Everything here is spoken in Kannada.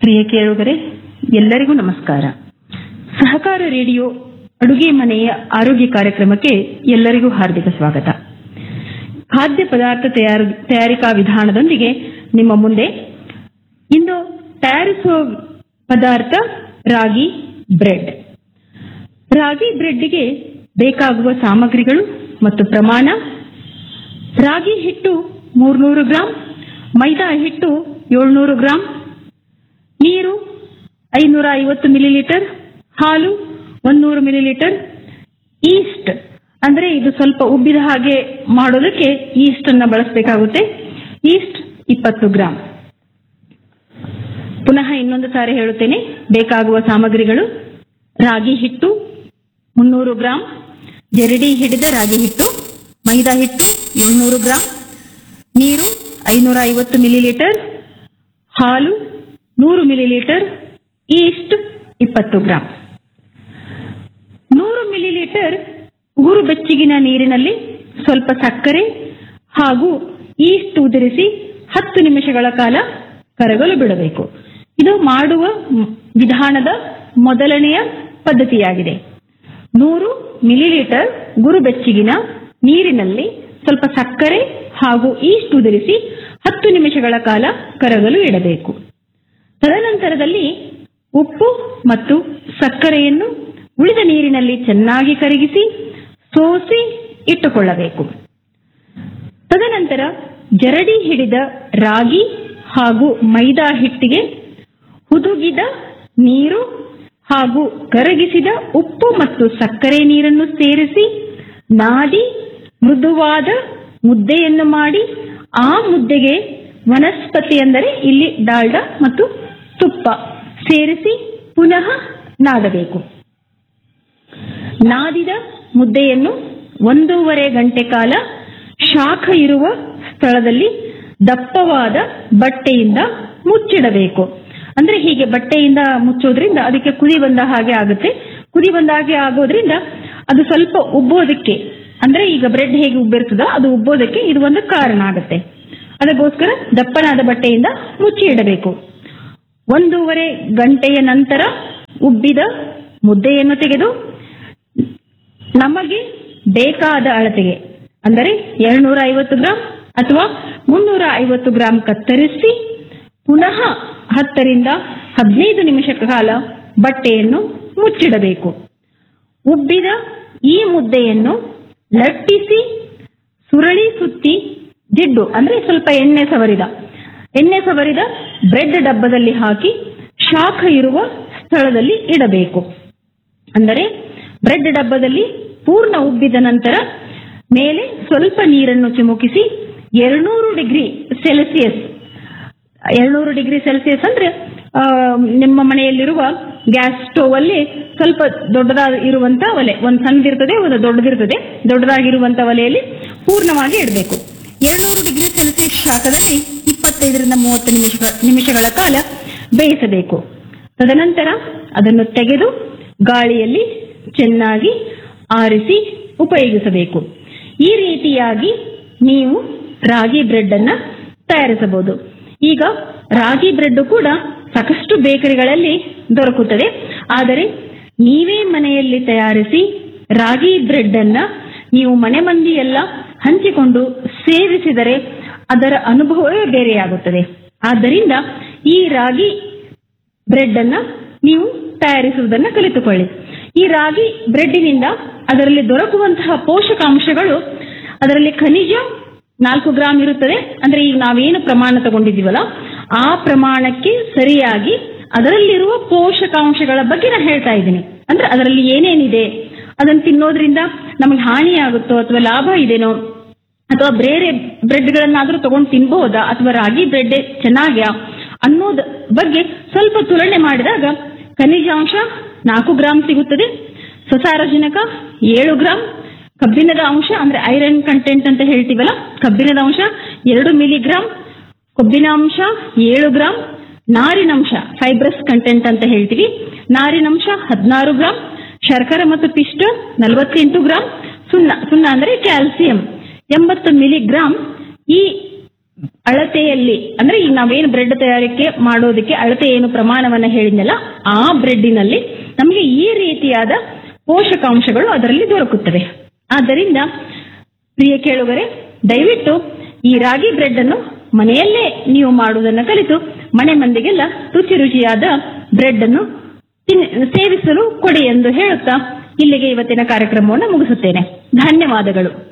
ಪ್ರಿಯ ಕೇಳುಗರೆ ಎಲ್ಲರಿಗೂ ನಮಸ್ಕಾರ ಸಹಕಾರ ರೇಡಿಯೋ ಅಡುಗೆ ಮನೆಯ ಆರೋಗ್ಯ ಕಾರ್ಯಕ್ರಮಕ್ಕೆ ಎಲ್ಲರಿಗೂ ಹಾರ್ದಿಕ ಸ್ವಾಗತ ಖಾದ್ಯ ಪದಾರ್ಥ ತಯಾರು ತಯಾರಿಕಾ ವಿಧಾನದೊಂದಿಗೆ ನಿಮ್ಮ ಮುಂದೆ ಇಂದು ತಯಾರಿಸುವ ಪದಾರ್ಥ ರಾಗಿ ಬ್ರೆಡ್ ರಾಗಿ ಬ್ರೆಡ್ಗೆ ಬೇಕಾಗುವ ಸಾಮಗ್ರಿಗಳು ಮತ್ತು ಪ್ರಮಾಣ ರಾಗಿ ಹಿಟ್ಟು ಮೂರ್ನೂರು ಗ್ರಾಂ ಮೈದಾ ಹಿಟ್ಟು ಏಳ್ನೂರು ಗ್ರಾಂ ನೀರು ಐನೂರ ಐವತ್ತು ಮಿಲಿಲೀಟರ್ ಹಾಲು ಒಂದೂರು ಮಿಲಿಲೀಟರ್ ಈಸ್ಟ್ ಅಂದ್ರೆ ಇದು ಸ್ವಲ್ಪ ಉಬ್ಬಿದ ಹಾಗೆ ಮಾಡೋದಕ್ಕೆ ಈಸ್ಟ್ ಅನ್ನ ಬಳಸಬೇಕಾಗುತ್ತೆ ಈಸ್ಟ್ ಇಪ್ಪತ್ತು ಗ್ರಾಂ ಪುನಃ ಇನ್ನೊಂದು ಸಾರಿ ಹೇಳುತ್ತೇನೆ ಬೇಕಾಗುವ ಸಾಮಗ್ರಿಗಳು ರಾಗಿ ಹಿಟ್ಟು ಮುನ್ನೂರು ಗ್ರಾಂ ಜರಡಿ ಹಿಡಿದ ರಾಗಿ ಹಿಟ್ಟು ಮೈದಾ ಹಿಟ್ಟು ಏಳ್ನೂರು ಗ್ರಾಂ ನೀರು ಐನೂರ ಐವತ್ತು ಮಿಲಿಲೀಟರ್ ಹಾಲು ನೂರು ಮಿಲಿಲೀಟರ್ ಈಸ್ಟ್ ಇಪ್ಪತ್ತು ಗ್ರಾಂ ನೂರು ಮಿಲಿಲೀಟರ್ ಉಗುರು ಬೆಚ್ಚಗಿನ ನೀರಿನಲ್ಲಿ ಸ್ವಲ್ಪ ಸಕ್ಕರೆ ಹಾಗೂ ಈಸ್ಟ್ ಉದುರಿಸಿ ಹತ್ತು ನಿಮಿಷಗಳ ಕಾಲ ಕರಗಲು ಬಿಡಬೇಕು ಇದು ಮಾಡುವ ಮ್- ವಿಧಾನದ ಮೊದಲನೆಯ ಪದ್ಧತಿಯಾಗಿದೆ ನೂರು ಮಿಲಿಲೀಟರ್ ಗುರು ಬೆಚ್ಚಗಿನ ನೀರಿನಲ್ಲಿ ಸ್ವಲ್ಪ ಸಕ್ಕರೆ ಹಾಗೂ ಈಸ್ಟ್ ಉದುರಿಸಿ ಹತ್ತು ನಿಮಿಷಗಳ ಕಾಲ ಕರಗಲು ಇಡಬೇಕು ತದನಂತರದಲ್ಲಿ ಉಪ್ಪು ಮತ್ತು ಸಕ್ಕರೆಯನ್ನು ಉಳಿದ ನೀರಿನಲ್ಲಿ ಚೆನ್ನಾಗಿ ಕರಗಿಸಿ ಸೋಸಿ ಇಟ್ಟುಕೊಳ್ಳಬೇಕು ತದನಂತರ ಜರಡಿ ಹಿಡಿದ ರಾಗಿ ಹಾಗೂ ಮೈದಾ ಹಿಟ್ಟಿಗೆ ಹುದುಗಿದ ನೀರು ಹಾಗೂ ಕರಗಿಸಿದ ಉಪ್ಪು ಮತ್ತು ಸಕ್ಕರೆ ನೀರನ್ನು ಸೇರಿಸಿ ನಾದಿ ಮೃದುವಾದ ಮುದ್ದೆಯನ್ನು ಮಾಡಿ ಆ ಮುದ್ದೆಗೆ ವನಸ್ಪತಿ ಅಂದರೆ ಇಲ್ಲಿ ಡಾಲ್ಡ ಮತ್ತು ತುಪ್ಪ ಸೇರಿಸಿ ಪುನಃ ನಾದಬೇಕು ನಾದಿದ ಮುದ್ದೆಯನ್ನು ಒಂದೂವರೆ ಗಂಟೆ ಕಾಲ ಶಾಖ ಇರುವ ಸ್ಥಳದಲ್ಲಿ ದಪ್ಪವಾದ ಬಟ್ಟೆಯಿಂದ ಮುಚ್ಚಿಡಬೇಕು ಅಂದ್ರೆ ಹೀಗೆ ಬಟ್ಟೆಯಿಂದ ಮುಚ್ಚೋದ್ರಿಂದ ಅದಕ್ಕೆ ಕುದಿ ಬಂದ ಹಾಗೆ ಆಗುತ್ತೆ ಕುದಿ ಬಂದ ಹಾಗೆ ಆಗೋದ್ರಿಂದ ಅದು ಸ್ವಲ್ಪ ಉಬ್ಬೋದಕ್ಕೆ ಅಂದ್ರೆ ಈಗ ಬ್ರೆಡ್ ಹೇಗೆ ಉಬ್ಬಿರ್ತದೋ ಅದು ಉಬ್ಬೋದಕ್ಕೆ ಇದು ಒಂದು ಕಾರಣ ಆಗುತ್ತೆ ಅದಕ್ಕೋಸ್ಕರ ದಪ್ಪನಾದ ಬಟ್ಟೆಯಿಂದ ಮುಚ್ಚಿ ಇಡಬೇಕು ಒಂದೂವರೆ ಗಂಟೆಯ ನಂತರ ಉಬ್ಬಿದ ಮುದ್ದೆಯನ್ನು ತೆಗೆದು ನಮಗೆ ಬೇಕಾದ ಅಳತೆಗೆ ಅಂದರೆ ಎರಡ್ನೂರ ಐವತ್ತು ಗ್ರಾಂ ಅಥವಾ ಮುನ್ನೂರ ಐವತ್ತು ಗ್ರಾಂ ಕತ್ತರಿಸಿ ಪುನಃ ಹತ್ತರಿಂದ ಹದಿನೈದು ನಿಮಿಷ ಕಾಲ ಬಟ್ಟೆಯನ್ನು ಮುಚ್ಚಿಡಬೇಕು ಉಬ್ಬಿದ ಈ ಮುದ್ದೆಯನ್ನು ಲಟ್ಟಿಸಿ ಸುರಳಿ ಸುತ್ತಿ ಜಿಡ್ಡು ಅಂದ್ರೆ ಸ್ವಲ್ಪ ಎಣ್ಣೆ ಸವರಿದ ಎಣ್ಣೆ ಸವರಿದ ಬ್ರೆಡ್ ಡಬ್ಬದಲ್ಲಿ ಹಾಕಿ ಶಾಖ ಇರುವ ಸ್ಥಳದಲ್ಲಿ ಇಡಬೇಕು ಅಂದರೆ ಬ್ರೆಡ್ ಡಬ್ಬದಲ್ಲಿ ಪೂರ್ಣ ಉಬ್ಬಿದ ನಂತರ ಮೇಲೆ ಸ್ವಲ್ಪ ನೀರನ್ನು ಚಿಮುಕಿಸಿ ಎರಡ್ನೂರು ಡಿಗ್ರಿ ಸೆಲ್ಸಿಯಸ್ ಎರಡ್ನೂರು ಡಿಗ್ರಿ ಸೆಲ್ಸಿಯಸ್ ಅಂದ್ರೆ ಆ, ನಿಮ್ಮ ಮನೆಯಲ್ಲಿರುವ ಗ್ಯಾಸ್ ಸ್ಟೋವ್ ಅಲ್ಲಿ ಸ್ವಲ್ಪ ದೊಡ್ಡದಾದ ಇರುವಂತ ಒಲೆ ಒಂದು ಸಣ್ಣದಿರ್ತದೆ ಒಂದು ದೊಡ್ಡದಿರ್ತದೆ ದೊಡ್ಡದಾಗಿರುವಂತ ಒಲೆಯಲ್ಲಿ ಪೂರ್ಣವಾಗಿ ಇಡಬೇಕು ಎರಡ್ನೂರು ಡಿಗ್ರಿ ಸೆಲ್ಸಿಯಸ್ ಶಾಖದಲ್ಲಿ ಇಪ್ಪತ್ತೈದರಿಂದ ಮೂವತ್ತು ನಿಮಿಷ ನಿಮಿಷಗಳ ಕಾಲ ಬೇಯಿಸಬೇಕು ತದನಂತರ ಅದನ್ನು ತೆಗೆದು ಗಾಳಿಯಲ್ಲಿ ಚೆನ್ನಾಗಿ ಆರಿಸಿ ಉಪಯೋಗಿಸಬೇಕು ಈ ರೀತಿಯಾಗಿ ನೀವು ರಾಗಿ ಬ್ರೆಡ್ ಅನ್ನ ತಯಾರಿಸಬಹುದು ಈಗ ರಾಗಿ ಬ್ರೆಡ್ ಕೂಡ ಸಾಕಷ್ಟು ಬೇಕರಿಗಳಲ್ಲಿ ದೊರಕುತ್ತದೆ ಆದರೆ ನೀವೇ ಮನೆಯಲ್ಲಿ ತಯಾರಿಸಿ ರಾಗಿ ಬ್ರೆಡ್ ಅನ್ನ ನೀವು ಮನೆ ಮಂದಿ ಎಲ್ಲ ಹಂಚಿಕೊಂಡು ಸೇವಿಸಿದರೆ ಅದರ ಅನುಭವವೇ ಬೇರೆಯಾಗುತ್ತದೆ ಆದ್ದರಿಂದ ಈ ರಾಗಿ ಬ್ರೆಡ್ ಅನ್ನ ನೀವು ತಯಾರಿಸುವುದನ್ನ ಕಲಿತುಕೊಳ್ಳಿ ಈ ರಾಗಿ ಬ್ರೆಡ್ಡಿನಿಂದ ಅದರಲ್ಲಿ ದೊರಕುವಂತಹ ಪೋಷಕಾಂಶಗಳು ಅದರಲ್ಲಿ ಖನಿಜ ನಾಲ್ಕು ಗ್ರಾಂ ಇರುತ್ತದೆ ಅಂದ್ರೆ ಈಗ ನಾವೇನು ಪ್ರಮಾಣ ತಗೊಂಡಿದ್ದೀವಲ್ಲ ಆ ಪ್ರಮಾಣಕ್ಕೆ ಸರಿಯಾಗಿ ಅದರಲ್ಲಿರುವ ಪೋಷಕಾಂಶಗಳ ಬಗ್ಗೆ ನಾನು ಹೇಳ್ತಾ ಇದ್ದೀನಿ ಅಂದ್ರೆ ಅದರಲ್ಲಿ ಏನೇನಿದೆ ಅದನ್ನು ತಿನ್ನೋದ್ರಿಂದ ನಮಗೆ ಹಾನಿಯಾಗುತ್ತೋ ಅಥವಾ ಲಾಭ ಇದೆನೋ ಅಥವಾ ಬೇರೆ ಬ್ರೆಡ್ಗಳನ್ನಾದ್ರೂ ತಗೊಂಡು ತಿನ್ಬಹುದಾ ಅಥವಾ ರಾಗಿ ಬ್ರೆಡ್ ಚೆನ್ನಾಗ್ಯಾ ಅನ್ನೋದ ಬಗ್ಗೆ ಸ್ವಲ್ಪ ತುಲನೆ ಮಾಡಿದಾಗ ಖನಿಜಾಂಶ ನಾಲ್ಕು ಗ್ರಾಂ ಸಿಗುತ್ತದೆ ಸಸಾರಜನಕ ಏಳು ಗ್ರಾಂ ಕಬ್ಬಿಣದ ಅಂಶ ಅಂದ್ರೆ ಐರನ್ ಕಂಟೆಂಟ್ ಅಂತ ಹೇಳ್ತೀವಲ್ಲ ಕಬ್ಬಿಣದ ಅಂಶ ಎರಡು ಮಿಲಿಗ್ರಾಂ ಕೊಬ್ಬಿನಾಂಶ ಏಳು ಗ್ರಾಂ ನಾರಿನಂಶ ಫೈಬ್ರಸ್ ಕಂಟೆಂಟ್ ಅಂತ ಹೇಳ್ತೀವಿ ನಾರಿನಂಶ ಹದಿನಾರು ಗ್ರಾಂ ಶರ್ಕರೆ ಮತ್ತು ಪಿಷ್ಟ ನಲವತ್ತೆಂಟು ಗ್ರಾಂ ಸುಣ್ಣ ಸುಣ್ಣ ಅಂದ್ರೆ ಕ್ಯಾಲ್ಸಿಯಂ ಎಂಬತ್ತು ಮಿಲಿಗ್ರಾಂ ಈ ಅಳತೆಯಲ್ಲಿ ಅಂದ್ರೆ ಈಗ ನಾವೇನು ಬ್ರೆಡ್ ತಯಾರಿಕೆ ಮಾಡೋದಕ್ಕೆ ಅಳತೆ ಏನು ಪ್ರಮಾಣವನ್ನ ಹೇಳಿದ್ನಲ್ಲ ಆ ಬ್ರೆಡ್ಡಿನಲ್ಲಿ ನಮಗೆ ಈ ರೀತಿಯಾದ ಪೋಷಕಾಂಶಗಳು ಅದರಲ್ಲಿ ದೊರಕುತ್ತವೆ ಆದ್ದರಿಂದ ಪ್ರಿಯ ಕೇಳುಗರೆ ದಯವಿಟ್ಟು ಈ ರಾಗಿ ಬ್ರೆಡ್ ಅನ್ನು ಮನೆಯಲ್ಲೇ ನೀವು ಮಾಡುವುದನ್ನು ಕಲಿತು ಮನೆ ಮಂದಿಗೆಲ್ಲ ರುಚಿ ರುಚಿಯಾದ ಬ್ರೆಡ್ ಅನ್ನು ತಿನ್- ಸೇವಿಸಲು ಕೊಡಿ ಎಂದು ಹೇಳುತ್ತಾ ಇಲ್ಲಿಗೆ ಇವತ್ತಿನ ಕಾರ್ಯಕ್ರಮವನ್ನು ಮುಗಿಸುತ್ತೇನೆ ಧನ್ಯವಾದಗಳು